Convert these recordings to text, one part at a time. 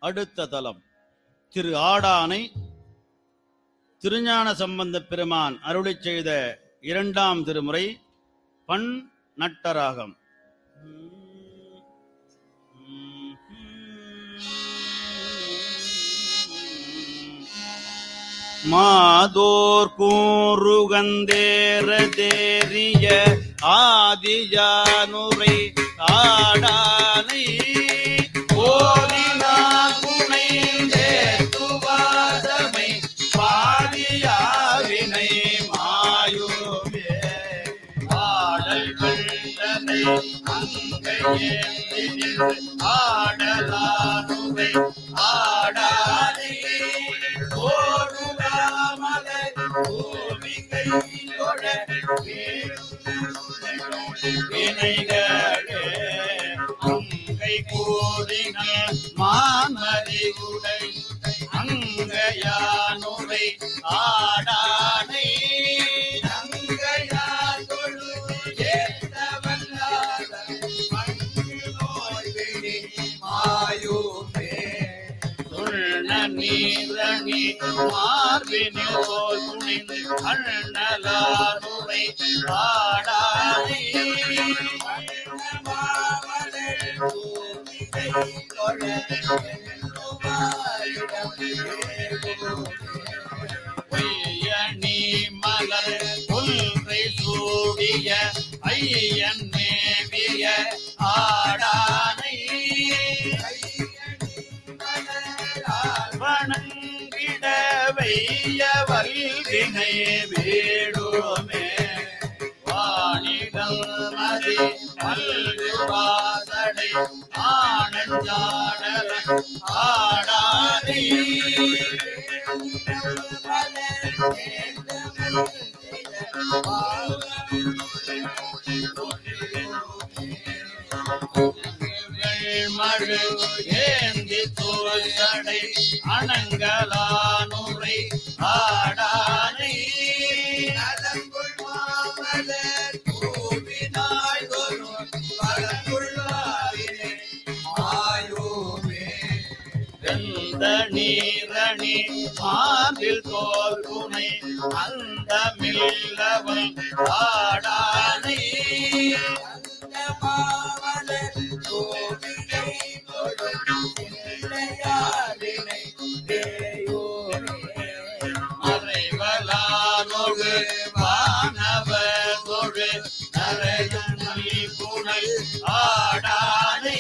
அடுத்த தலம் திரு ஆடானை திருஞான சம்பந்த பெருமான் அருளிச் செய்த இரண்டாம் திருமுறை பண் நட்டராகம் மாதோர் கூறுகந்தேர தேறிய ஆதியானுரை ஆடானை ஓதினார் புனைந்தேத்துவாதமை பாதியாவினை மாயோவே ஆடல் வெள்ளனை அங்கையேந்தினில் ஆடலானுவை ஆடானே ஓடுகாமலை பூமிகை தொழ வினைகளே அங்கை கூடின மாமதி உடை அங்கையானுரை ஆடானை அங்கையான் தொழு ஏத்தவல்லாத மங்கு நோய் விழி மாயுமே துள்ள நீரணி மார்பினோர் துணிந்து அண்ணலானுரை ஆடானே பொய்யணி மலர் கொன்றை சூடிய ஐயன் மேவிய ஆடானை வணங்கிட வைய வல்வினை வீடுமே வாணிகள் மதி மல்கு வாசடை ஆனஞ்சாடல ஆடாதே மழு ஏந்தி தோசடை அணங்கலானுரை ஆடானை அதற்குள் மாமலர் பூவினாய் ஒரு பரங்குள்ளாவினை ஆயோமே எந்த நீரணி மார்பில் தோல் துணை அந்த மில்லவன் ஆடானை அந்த மாமலர் கோவிலை தொழும் பிள்ளையாரினை தேயோமே. மறைவலானொடு வானவர் தொழு நரையுண்ணி புனல் ஆடானை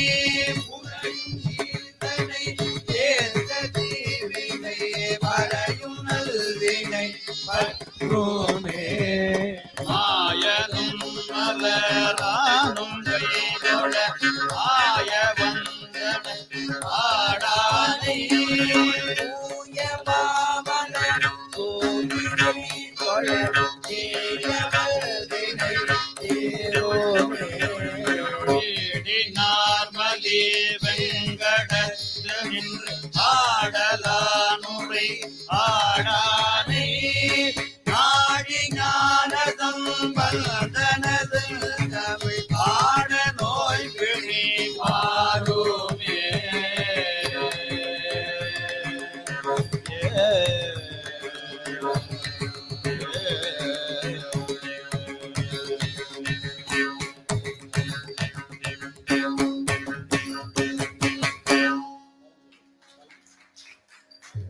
புனல் தேர்ந்த தீவினை மறையும் நல்வினை பற்றுமே மாயனும் மலரானும் கைதொழ ஆய வந்தன ஆடானை தூய மாமலர் கோவிலை தொழ தீயவதினை தேரோமே வீடினார் மலி வெங்கட நின்று